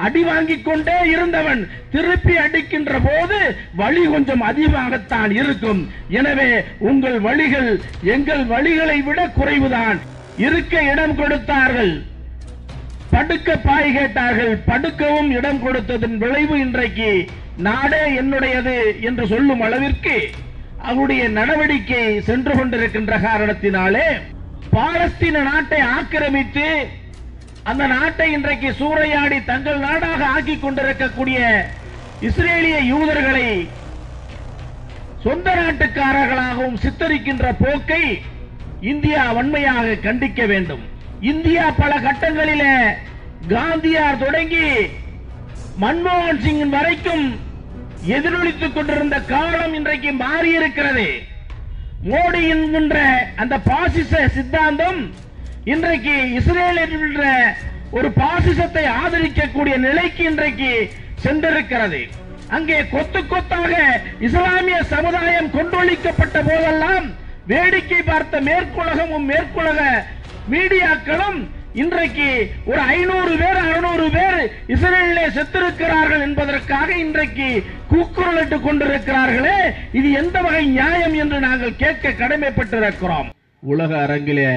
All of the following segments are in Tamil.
அடி வாங்கிக் கொண்டே இருந்தவன் திருப்பி அடிக்கின்ற போது வழி கொஞ்சம் அதிகமாகத்தான் இருக்கும் எனவே உங்கள் வழிகள் எங்கள் வழிகளை விட குறைவுதான் இருக்க இடம் கொடுத்தார்கள் படுக்க பாய் கேட்டார்கள் படுக்கவும் இடம் கொடுத்ததன் விளைவு இன்றைக்கு நாடே என்னுடையது என்று சொல்லும் அளவிற்கு அவருடைய நடவடிக்கை சென்று கொண்டிருக்கின்ற காரணத்தினாலே பாலஸ்தீன நாட்டை ஆக்கிரமித்து அந்த நாட்டை இன்றைக்கு சூறையாடி தங்கள் நாடாக ஆக்கிக் கொண்டிருக்கக்கூடிய இஸ்ரேலிய யூதர்களை சொந்த நாட்டுக்காரர்களாகவும் சித்தரிக்கின்ற போக்கை இந்தியா வன்மையாக கண்டிக்க வேண்டும் இந்தியா பல கட்டங்களிலே காந்தியார் தொடங்கி மன்மோகன் சிங் வரைக்கும் எதிரொலித்துக் கொண்டிருந்த காலம் இன்றைக்கு மாறியிருக்கிறது மோடி என்கின்ற அந்த பாசிச சித்தாந்தம் இன்றைக்கு இஸ்ரேல் என்கின்ற ஒரு பாசிசத்தை ஆதரிக்கக்கூடிய நிலைக்கு இன்றைக்கு சென்றிருக்கிறது அங்கே கொத்து கொத்தாக இஸ்லாமிய சமுதாயம் கொண்டொழிக்கப்பட்ட போதெல்லாம் வேடிக்கை பார்த்த மேற்குலகமும் மேற்குலக மீடியாக்களும் இன்றைக்கு ஒரு ஐநூறு பேர் அறுநூறு பேர் இஸ்ரேலிலே செத்திருக்கிறார்கள் என்பதற்காக இன்றைக்கு கூக்குரலிட்டுக் கொண்டிருக்கிறார்களே இது எந்த வகை நியாயம் என்று நாங்கள் கேட்க கடமைப்பட்டிருக்கிறோம் உலக அரங்கிலே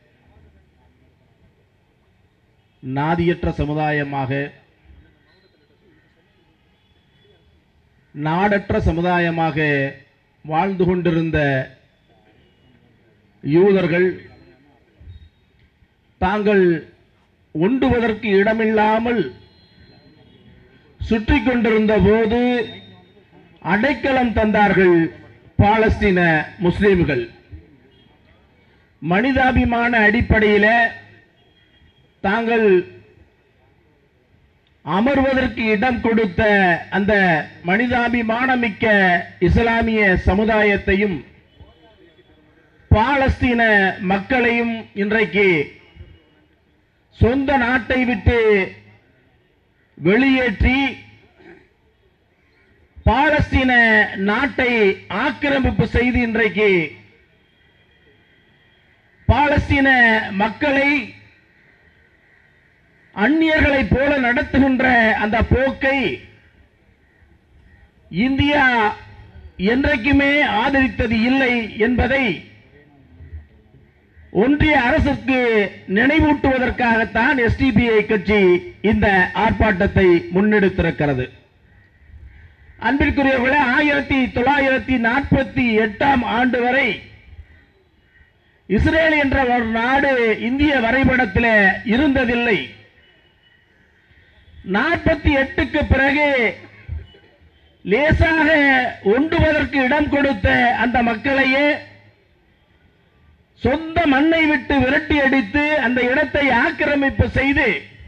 நாதியற்ற சமுதாயமாக நாடற்ற சமுதாயமாக வாழ்ந்து கொண்டிருந்த யூதர்கள் தாங்கள் ஒண்டுவதற்கு இடமில்லாமல் சுற்றி கொண்டிருந்த போது அடைக்கலம் தந்தார்கள் பாலஸ்தீன முஸ்லிம்கள் மனிதாபிமான அடிப்படையில் தாங்கள் அமர்வதற்கு இடம் கொடுத்த அந்த மனிதாபிமானமிக்க இஸ்லாமிய சமுதாயத்தையும் பாலஸ்தீன மக்களையும் இன்றைக்கு சொந்த நாட்டை விட்டு வெளியேற்றி பாலஸ்தீன நாட்டை ஆக்கிரமிப்பு செய்து இன்றைக்கு பாலஸ்தீன மக்களை அந்நியர்களைப் போல நடத்துகின்ற அந்த போக்கை இந்தியா என்றைக்குமே ஆதரித்தது இல்லை என்பதை ஒன்றிய அரசுக்கு நினைவூட்டுவதற்காகத்தான் எஸ்டிபிஐ கட்சி இந்த ஆர்ப்பாட்டத்தை முன்னெடுத்திருக்கிறது அன்பிற்குரியவர்களே ஆயிரத்தி தொள்ளாயிரத்தி நாற்பத்தி எட்டாம் ஆண்டு வரை இஸ்ரேல் என்ற ஒரு நாடு இந்திய வரைபடத்தில் இருந்ததில்லை நாற்பத்தி எட்டுக்கு பிறகு லேசாக ஒண்டுவதற்கு இடம் கொடுத்த அந்த மக்களையே சொந்த மண்ணை விட்டு விரட்டி அடித்து அந்த இடத்தை ஆக்கிரமிப்பு செய்து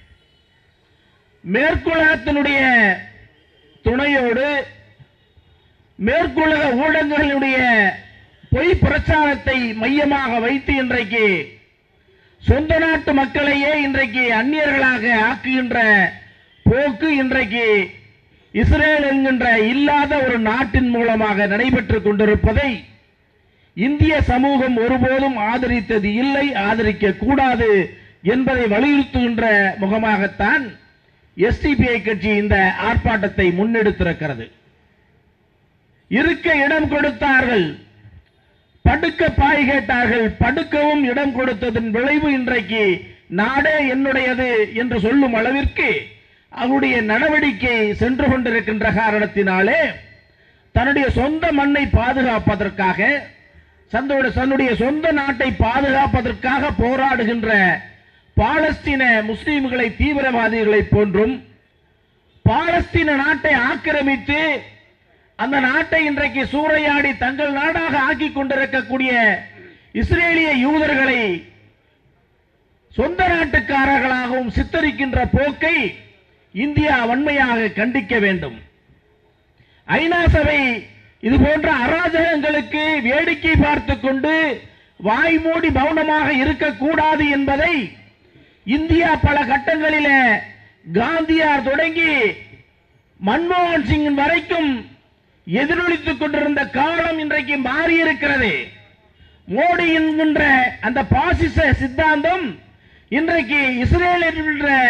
மேற்குலகத்தினுடைய துணையோடு மேற்குலக ஊடகங்களுடைய பொய் பிரச்சாரத்தை மையமாக வைத்து இன்றைக்கு சொந்த நாட்டு மக்களையே இன்றைக்கு அந்நியர்களாக ஆக்குகின்ற போக்கு இன்றைக்கு இஸ்ரேல் என்கின்ற இல்லாத ஒரு நாட்டின் மூலமாக நடைபெற்றுக் கொண்டிருப்பதை இந்திய சமூகம் ஒருபோதும் ஆதரித்தது இல்லை ஆதரிக்க கூடாது என்பதை வலியுறுத்துகின்ற முகமாகத்தான் எஸ்டிபிஐ கட்சி இந்த ஆர்ப்பாட்டத்தை முன்னெடுத்திருக்கிறது இருக்க இடம் கொடுத்தார்கள் படுக்க பாய் கேட்டார்கள் படுக்கவும் இடம் கொடுத்ததன் விளைவு இன்றைக்கு நாடே என்னுடையது என்று சொல்லும் அளவிற்கு அவருடைய நடவடிக்கை சென்று கொண்டிருக்கின்ற காரணத்தினாலே தன்னுடைய சொந்த மண்ணை பாதுகாப்பதற்காக தன்னோட தன்னுடைய சொந்த நாட்டை பாதுகாப்பதற்காக போராடுகின்ற பாலஸ்தீன முஸ்லிம்களை தீவிரவாதிகளை போன்றும் பாலஸ்தீன நாட்டை ஆக்கிரமித்து அந்த நாட்டை இன்றைக்கு சூறையாடி தங்கள் நாடாக ஆக்கிக் கொண்டிருக்கக்கூடிய இஸ்ரேலிய யூதர்களை சொந்த நாட்டுக்காரர்களாகவும் சித்தரிக்கின்ற போக்கை இந்தியா வன்மையாக கண்டிக்க வேண்டும் ஐநா சபை இது போன்ற அராஜகங்களுக்கு வேடிக்கை பார்த்துக் கொண்டு வாய் மூடி மௌனமாக இருக்கக்கூடாது என்பதை இந்தியா பல கட்டங்களிலே காந்தியார் தொடங்கி மன்மோகன் சிங் வரைக்கும் எதிரொலித்துக் கொண்டிருந்த காலம் இன்றைக்கு மாறியிருக்கிறது மோடி என்கின்ற அந்த பாசிச சித்தாந்தம் இன்றைக்கு இஸ்ரேல் என்கின்ற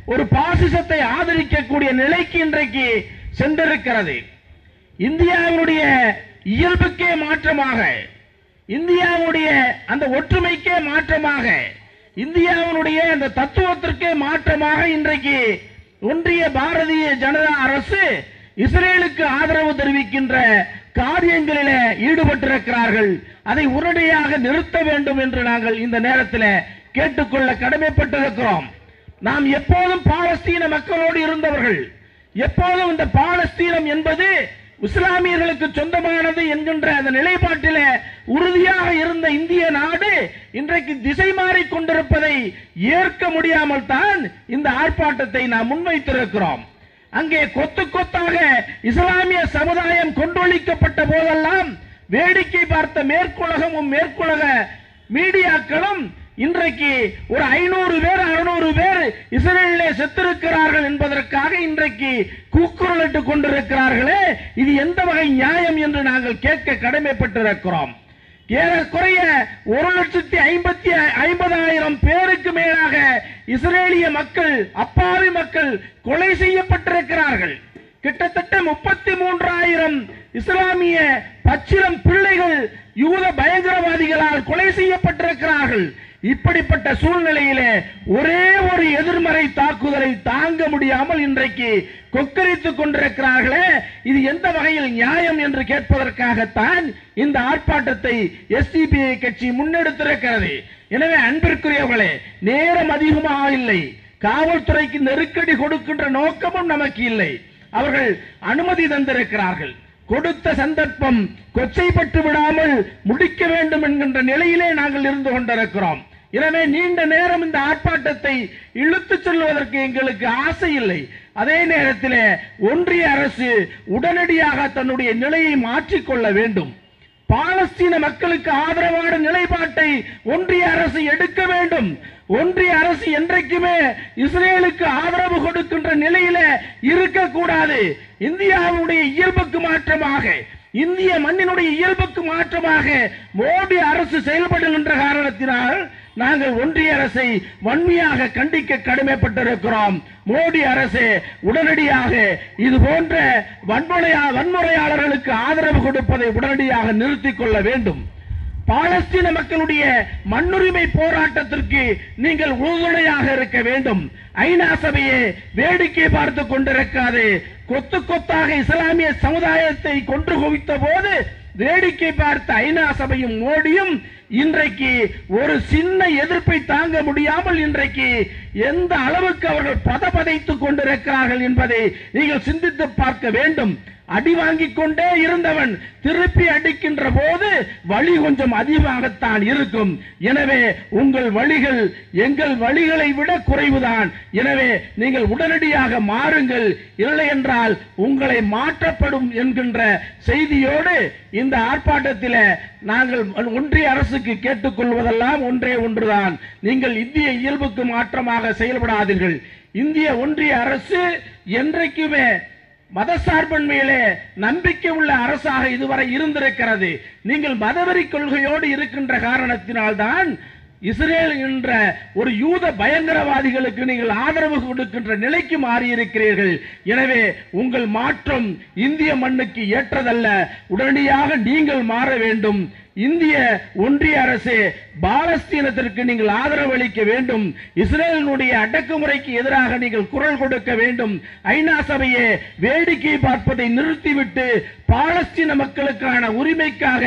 ஒரு பாசிசத்தை ஆதரிக்கக்கூடிய நிலைக்கு இன்றைக்கு சென்றிருக்கிறது இந்தியாவினுடைய இயல்புக்கே மாற்றமாக இந்தியாவுடைய அந்த ஒற்றுமைக்கே மாற்றமாக இந்தியாவினுடைய அந்த தத்துவத்திற்கே மாற்றமாக இன்றைக்கு ஒன்றிய பாரதிய ஜனதா அரசு இஸ்ரேலுக்கு ஆதரவு தெரிவிக்கின்ற காரியங்களில ஈடுபட்டிருக்கிறார்கள் அதை உடனடியாக நிறுத்த வேண்டும் என்று நாங்கள் இந்த நேரத்தில் கேட்டுக்கொள்ள கடமைப்பட்டிருக்கிறோம் நாம் எப்போதும் பாலஸ்தீன மக்களோடு இருந்தவர்கள் எப்போதும் இந்த பாலஸ்தீனம் என்பது இஸ்லாமியர்களுக்கு சொந்தமானது என்கின்ற அந்த நிலைப்பாட்டில உறுதியாக இருந்த இந்திய நாடு இன்றைக்கு திசை மாறிக் கொண்டிருப்பதை ஏற்க முடியாமல் தான் இந்த ஆர்ப்பாட்டத்தை நாம் முன்வைத்திருக்கிறோம் அங்கே கொத்து கொத்தாக இஸ்லாமிய சமுதாயம் கொண்டொழிக்கப்பட்ட போதெல்லாம் வேடிக்கை பார்த்த மேற்குலகமும் மேற்குலக மீடியாக்களும் இன்றைக்கு ஒரு ஐநூறு பேர் அறுநூறு பேர் இஸ்ரேலிலே செத்திருக்கிறார்கள் என்பதற்காக இன்றைக்கு கூக்குரலிட்டுக் கொண்டிருக்கிறார்களே இது எந்த வகை நியாயம் என்று நாங்கள் கேட்க கடமைப்பட்டிருக்கிறோம் ஏறக்குறைய ஒரு லட்சத்தி ஐம்பத்தி ஐம்பதாயிரம் பேருக்கு மேலாக இஸ்ரேலிய மக்கள் அப்பாவி மக்கள் கொலை செய்யப்பட்டிருக்கிறார்கள் கிட்டத்தட்ட முப்பத்தி மூன்றாயிரம் இஸ்லாமிய பச்சிலம் பிள்ளைகள் யூத பயங்கரவாதிகளால் கொலை செய்யப்பட்டிருக்கிறார்கள் இப்படிப்பட்ட சூழ்நிலையிலே ஒரே ஒரு எதிர்மறை தாக்குதலை தாங்க முடியாமல் இன்றைக்கு கொக்கரித்துக் கொண்டிருக்கிறார்களே இது எந்த வகையில் நியாயம் என்று கேட்பதற்காகத்தான் இந்த ஆர்ப்பாட்டத்தை எஸ்டிபிஐ கட்சி முன்னெடுத்திருக்கிறது எனவே அன்பிற்குரியவர்களே நேரம் அதிகமாக இல்லை காவல்துறைக்கு நெருக்கடி கொடுக்கின்ற நோக்கமும் நமக்கு இல்லை அவர்கள் அனுமதி தந்திருக்கிறார்கள் கொடுத்த சந்தர்ப்பம் கொச்சைப்பட்டு விடாமல் முடிக்க வேண்டும் என்கின்ற நிலையிலே நாங்கள் இருந்து கொண்டிருக்கிறோம் எனவே நீண்ட நேரம் இந்த ஆர்ப்பாட்டத்தை இழுத்துச் செல்வதற்கு எங்களுக்கு ஆசை இல்லை அதே நேரத்தில் ஒன்றிய அரசு உடனடியாக தன்னுடைய நிலையை மாற்றிக்கொள்ள வேண்டும் பாலஸ்தீன மக்களுக்கு ஆதரவான நிலைப்பாட்டை ஒன்றிய அரசு எடுக்க வேண்டும் ஒன்றிய அரசு என்றைக்குமே இஸ்ரேலுக்கு ஆதரவு கொடுக்கின்ற நிலையில இருக்கக்கூடாது இந்தியாவுடைய இயல்புக்கு மாற்றமாக இந்திய மண்ணினுடைய இயல்புக்கு மாற்றமாக மோடி அரசு செயல்படுகின்ற காரணத்தினால் நாங்கள் ஒன்றிய அரசை வன்மையாக கண்டிக்க கடமைப்பட்டிருக்கிறோம் மோடி அரசு உடனடியாக இது போன்ற வன்முறையா வன்முறையாளர்களுக்கு ஆதரவு கொடுப்பதை உடனடியாக நிறுத்திக் கொள்ள வேண்டும் பாலஸ்தீன மக்களுடைய மண்ணுரிமை போராட்டத்திற்கு நீங்கள் உறுதுணையாக இருக்க வேண்டும் ஐநா சபையை வேடிக்கை பார்த்து கொண்டிருக்காது கொத்து கொத்தாக இஸ்லாமிய சமுதாயத்தை கொன்று குவித்த போது வேடிக்கை பார்த்த ஐநா சபையும் மோடியும் இன்றைக்கு ஒரு சின்ன எதிர்ப்பை தாங்க முடியாமல் இன்றைக்கு எந்த அளவுக்கு அவர்கள் பதபதைத்துக் கொண்டிருக்கிறார்கள் என்பதை நீங்கள் சிந்தித்து பார்க்க வேண்டும் அடி வாங்கிக் கொண்டே இருந்தவன் திருப்பி அடிக்கின்ற போது வழி கொஞ்சம் அதிகமாகத்தான் இருக்கும் எனவே உங்கள் வழிகள் எங்கள் வழிகளை விட குறைவுதான் எனவே நீங்கள் உடனடியாக மாறுங்கள் இல்லை என்றால் உங்களை மாற்றப்படும் என்கின்ற செய்தியோடு இந்த ஆர்ப்பாட்டத்தில் நாங்கள் ஒன்றிய அரசுக்கு கேட்டுக்கொள்வதெல்லாம் ஒன்றே ஒன்றுதான் நீங்கள் இந்திய இயல்புக்கு மாற்றமாக செயல்படாதீர்கள் இந்திய ஒன்றிய அரசு என்றைக்குமே மதசார்பன்மையிலே நம்பிக்கை உள்ள அரசாக இதுவரை இருந்திருக்கிறது நீங்கள் மதவெறி கொள்கையோடு இருக்கின்ற காரணத்தினால்தான் இஸ்ரேல் என்ற ஒரு யூத பயங்கரவாதிகளுக்கு நீங்கள் ஆதரவு கொடுக்கின்ற நிலைக்கு மாறியிருக்கிறீர்கள் எனவே உங்கள் மாற்றம் இந்திய மண்ணுக்கு ஏற்றதல்ல உடனடியாக நீங்கள் மாற வேண்டும் இந்திய ஒன்றிய அரசு பாலஸ்தீனத்திற்கு நீங்கள் ஆதரவு அளிக்க வேண்டும் இஸ்ரேலினுடைய அடக்குமுறைக்கு எதிராக நீங்கள் குரல் கொடுக்க வேண்டும் ஐநா சபையை வேடிக்கை பார்ப்பதை நிறுத்திவிட்டு பாலஸ்தீன மக்களுக்கான உரிமைக்காக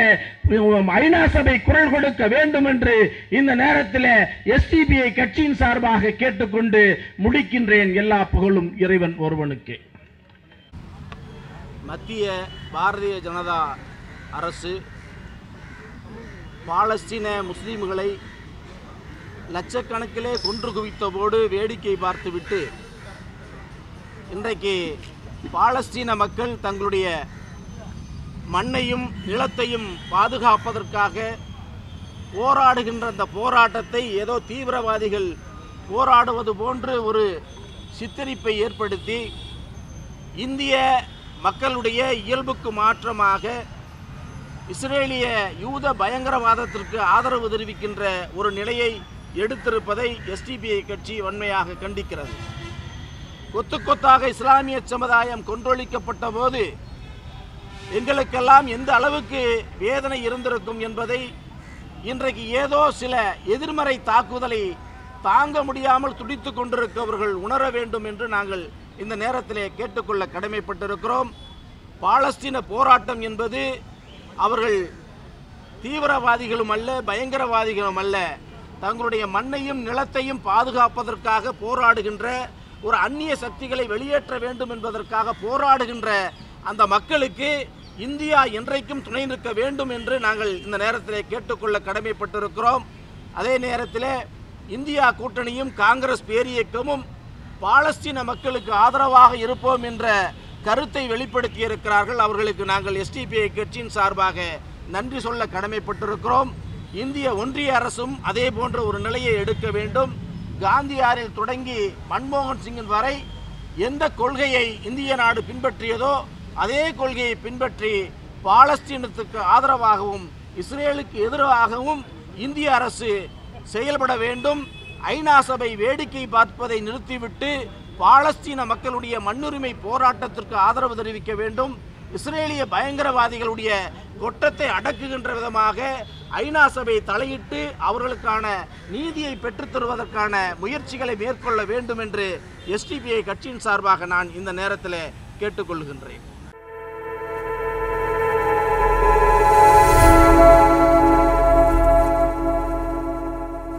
ஐநா சபை குரல் கொடுக்க வேண்டும் என்று இந்த நேரத்தில் எஸ்டிபிஐ கட்சியின் சார்பாக கேட்டுக்கொண்டு முடிக்கின்றேன் எல்லா புகழும் இறைவன் ஒருவனுக்கு மத்திய பாரதிய ஜனதா அரசு பாலஸ்தீன முஸ்லீம்களை லட்சக்கணக்கிலே கொன்று குவித்தபோடு வேடிக்கை பார்த்துவிட்டு இன்றைக்கு பாலஸ்தீன மக்கள் தங்களுடைய மண்ணையும் நிலத்தையும் பாதுகாப்பதற்காக போராடுகின்ற அந்த போராட்டத்தை ஏதோ தீவிரவாதிகள் போராடுவது போன்று ஒரு சித்தரிப்பை ஏற்படுத்தி இந்திய மக்களுடைய இயல்புக்கு மாற்றமாக இஸ்ரேலிய யூத பயங்கரவாதத்திற்கு ஆதரவு தெரிவிக்கின்ற ஒரு நிலையை எடுத்திருப்பதை எஸ்டிபிஐ கட்சி வன்மையாக கண்டிக்கிறது கொத்து கொத்தாக இஸ்லாமிய சமுதாயம் கொன்றொழிக்கப்பட்ட போது எங்களுக்கெல்லாம் எந்த அளவுக்கு வேதனை இருந்திருக்கும் என்பதை இன்றைக்கு ஏதோ சில எதிர்மறை தாக்குதலை தாங்க முடியாமல் துடித்துக் கொண்டிருக்கவர்கள் உணர வேண்டும் என்று நாங்கள் இந்த நேரத்திலே கேட்டுக்கொள்ள கடமைப்பட்டிருக்கிறோம் பாலஸ்தீன போராட்டம் என்பது அவர்கள் தீவிரவாதிகளும் அல்ல பயங்கரவாதிகளும் அல்ல தங்களுடைய மண்ணையும் நிலத்தையும் பாதுகாப்பதற்காக போராடுகின்ற ஒரு அந்நிய சக்திகளை வெளியேற்ற வேண்டும் என்பதற்காக போராடுகின்ற அந்த மக்களுக்கு இந்தியா என்றைக்கும் துணை நிற்க வேண்டும் என்று நாங்கள் இந்த நேரத்திலே கேட்டுக்கொள்ள கடமைப்பட்டிருக்கிறோம் அதே நேரத்திலே இந்தியா கூட்டணியும் காங்கிரஸ் பேரியக்கமும் பாலஸ்தீன மக்களுக்கு ஆதரவாக இருப்போம் என்ற கருத்தை வெளிப்படுத்தி இருக்கிறார்கள் அவர்களுக்கு நாங்கள் எஸ்டிபிஐ கட்சியின் சார்பாக நன்றி சொல்ல கடமைப்பட்டிருக்கிறோம் இந்திய ஒன்றிய அரசும் அதே போன்ற ஒரு நிலையை எடுக்க வேண்டும் காந்தியாரில் தொடங்கி மன்மோகன் சிங்கின் வரை எந்த கொள்கையை இந்திய நாடு பின்பற்றியதோ அதே கொள்கையை பின்பற்றி பாலஸ்தீனத்துக்கு ஆதரவாகவும் இஸ்ரேலுக்கு எதிராகவும் இந்திய அரசு செயல்பட வேண்டும் ஐநா சபை வேடிக்கை பார்ப்பதை நிறுத்திவிட்டு பாலஸ்தீன மக்களுடைய மண்ணுரிமை போராட்டத்திற்கு ஆதரவு தெரிவிக்க வேண்டும் இஸ்ரேலிய பயங்கரவாதிகளுடைய கொட்டத்தை அடக்குகின்ற விதமாக ஐநா சபை தலையிட்டு அவர்களுக்கான நீதியை பெற்றுத் தருவதற்கான முயற்சிகளை மேற்கொள்ள வேண்டும் என்று எஸ்டிபிஐ கட்சியின் சார்பாக நான் இந்த நேரத்தில் கேட்டுக்கொள்கின்றேன்